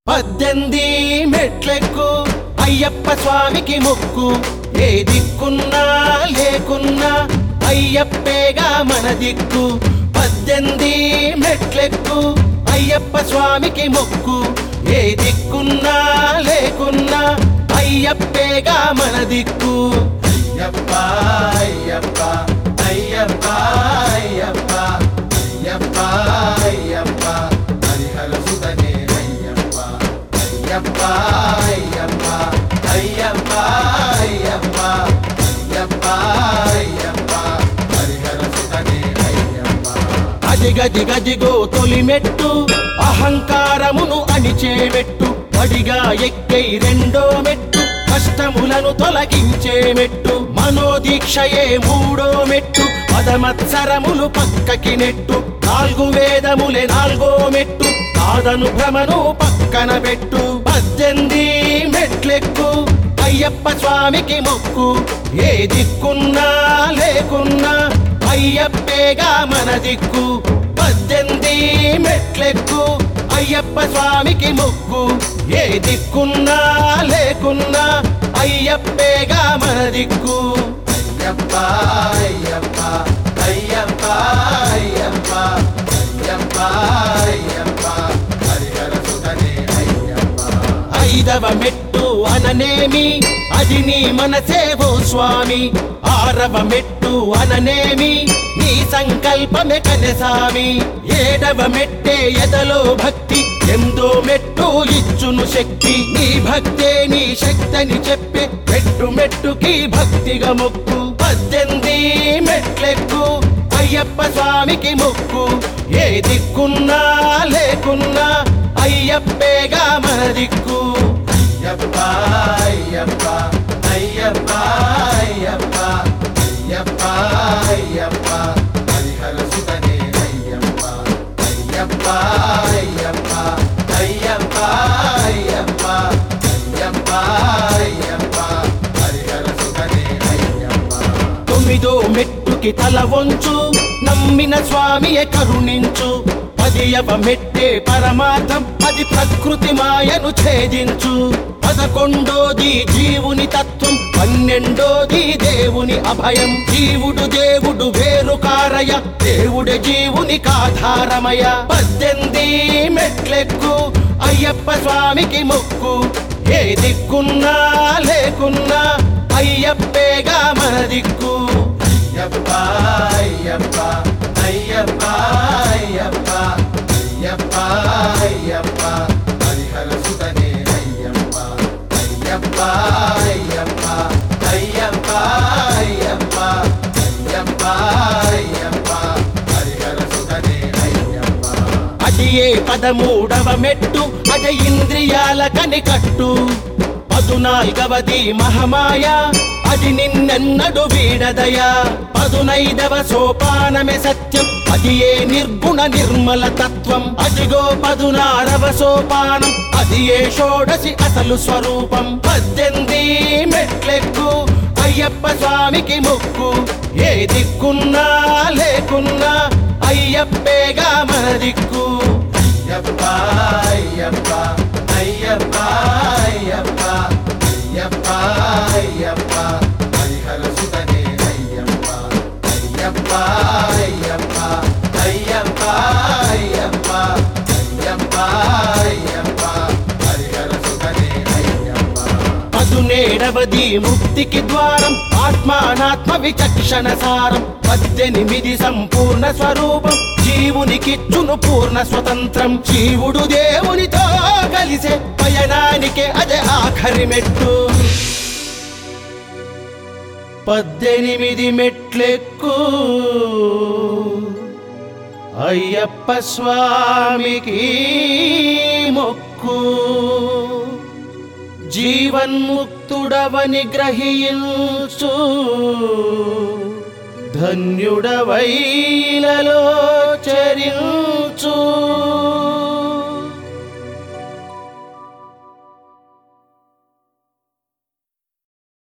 పద్దెనిమిది మెట్లెక్కు అయ్యప్ప స్వామికి మొక్కు ఏ దిక్కున్నా లేకున్నా అయ్యప్పేగా మన దిక్కు పద్దెనిమిది మెట్లెక్కు అయ్యప్ప స్వామికి మొక్కు ఏ దిక్కున్నా లేకున్నా అయ్యప్పేగా మన దిక్కు అయ్యప్ప అయ్యప్ప అయ్యప్ప అయ్యప్ప అయ్యప్ప అయ్యప్ప హరిహర సుతనే అయ్యప్ప అయ్యప్ప అయ్యప్ప అయ్యప్ప అయ్యప్ప అయ్యప్ప అయ్యప్ప హరిహర సుతనే అయ్యప్ప అదిగది గదిగో తొలి మెట్టు అహంకారమును అణిచే మెట్టు పడిగా ఎక్కై రెండో మెట్టు కష్టములను తొలగించే మెట్టు మనోదీక్షయే మూడో మెట్టు పదమత్సరములు పక్కకి నెట్టు నాలుగు వేదములే నాలుగో మెట్టు కాదను భ్రమను పక్కన పెట్టు పద్దెనిమిది మెట్లెక్కు అయ్యప్ప స్వామికి మొక్కు ఏ దిక్కున్నా లేకున్నా అయ్యప్పేగా మన దిక్కు పద్దెనిమిది మెట్లెక్కు అయ్యప్ప స్వామికి మొక్కు ఏ దిక్కున్నా లేకున్నా అయ్యప్పేగా మన దిక్కు అయ్యప్ప అయ్యప్ప అయ్యప్ప అయ్యప్ప అయ్యప్ప అయ్యప్ప హరిహర సుతనే అయ్యప్ప ఐదవ మెట్టు అననేమి అది నీ మనసేవో స్వామి ఆరవ మెట్టు అననేమి నీ సంకల్పమే కనసామి ఏడవ మెట్టే ఎదలో భక్తి ఎందో మెట్టు ఇచ్చును శక్తి నీ భక్తే నీ శక్తిని చెప్పే మెట్టు మెట్టుకి భక్తిగా మొక్కు పద్దెనిమిది మెట్లెక్కు అయ్యప్ప స్వామికి మొక్కు ఏ దిక్కున్నా లేకున్నా అయ్యప్పేగా మన దిక్కు అయ్యప్ప అయ్యప్ప అయ్యప్ప అయ్యప్ప అయ్యప్ప అయ్యప్ప హరిహర సుతనే అయ్యప్ప అయ్యప్ప అయ్యప్ప అయ్యప్ప అయ్యప్ప అయ్యప్ప అయ్యప్ప హరిహర సుతనే అయ్యప్ప తొమ్మిదో మెట్టుకి తల వంచు నమ్మిన స్వామియే కరుణించు పదియవ మెట్టే పరమార్థం అది ప్రకృతి మాయను ఛేదించు పదకొండోది జీవుని తత్వం పన్నెండోది దేవుని అభయం జీవుడు దేవుడు వేరు కారయ దేవుడే జీవుని కాధారమయ పద్దెనిమిది మెట్లెక్కు అయ్యప్ప స్వామికి మొక్కు ఏ దిక్కున్నా లేకున్నా అయ్యప్పేగా మన దిక్కు అయ్యప్ప అయ్యప్ప అయ్యప్ప అయ్యప్ప అయ్యప్ప అయ్యప్ప హరిహర సుతనే అయ్యప్ప అయ్యప్ప అయ్యప్ప అయ్యప్ప అయ్యప్ప అయ్యప్ప అయ్యప్ప హరిహర సుతనే అయ్యప్ప అది ఏ పదమూడవ మెట్టు అజ ఇంద్రియాల కనికట్టు పదునాల్గవది మహమాయ అది నిన్నెన్నడు వీడదయా పదునైదవ సోపానమే సత్యం అది ఏ నిర్గుణ నిర్మల తత్వం అదిగో పదునారవ సోపానం అది ఏ షోడసి అసలు స్వరూపం పద్దెనిమిది మెట్లెక్కు అయ్యప్ప స్వామికి మొక్కు ఏ దిక్కున్నా లేకున్నా అయ్యప్పేగా మన దిక్కు అయ్యప్ప అయ్యప్ప అయ్యప్ప అయ్యప్ప అయ్యప్ప అయ్యప్ప హరిహర సుతనే అయ్యప్ప అయ్యప్ప అయ్యప్ప అయ్యప్ప అయ్యప్ప అయ్యప్ప అయ్యప్ప హరిహర సుతనే అయ్యప్ప పదునేడవది ముక్తికి ద్వారం ఆత్మానాత్మ విచక్షణ సారం పద్దెనిమిది సంపూర్ణ స్వరూపం జీవునికిచ్చును పూర్ణ స్వతంత్రం జీవుడు దేవునితో కలిసే పయనానికే అదే ఆఖరి మెట్టు పద్దెనిమిది మెట్లెక్కు అయ్యప్ప స్వామికి మొక్కు జీవన్ముక్తుడవని గ్రహించు ధన్యుడవైలలో చరించు